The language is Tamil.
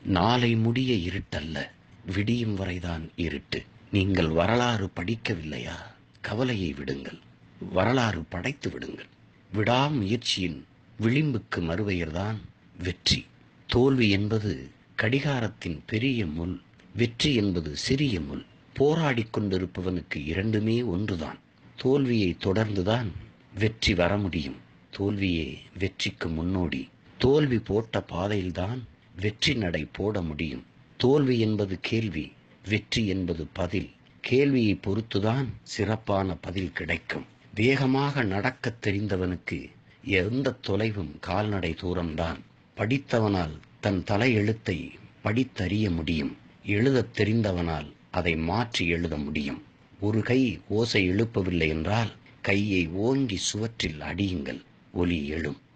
நாளை முடிய இருட்டல்ல விடியும் வரைதான் இருட்டு நீங்கள் வரலாறு படிக்கவில்லையா கவலையை விடுங்கள் வரலாறு படைத்து விடுங்கள் விடாமுயற்சியின் விளிம்புக்கு மறுபெயர்தான் வெற்றி தோல்வி என்பது கடிகாரத்தின் பெரிய முள் வெற்றி என்பது சிறிய முள் போராடிக் கொண்டிருப்பவனுக்கு இரண்டுமே ஒன்றுதான் தோல்வியை தொடர்ந்துதான் வெற்றி வர முடியும் தோல்வியே வெற்றிக்கு முன்னோடி தோல்வி போட்ட பாதையில்தான் வெற்றி நடை போட முடியும் தோல்வி என்பது கேள்வி வெற்றி என்பது பதில் கேள்வியை பொறுத்துதான் சிறப்பான பதில் கிடைக்கும் வேகமாக நடக்கத் தெரிந்தவனுக்கு எந்த தொலைவும் கால்நடை தூரம்தான் படித்தவனால் தன் தலையெழுத்தை படித்தறிய முடியும் எழுதத் தெரிந்தவனால் அதை மாற்றி எழுத முடியும் ஒரு கை ஓசை எழுப்பவில்லை என்றால் கையை ஓங்கி சுவற்றில் அடியுங்கள் ஒலி எழும்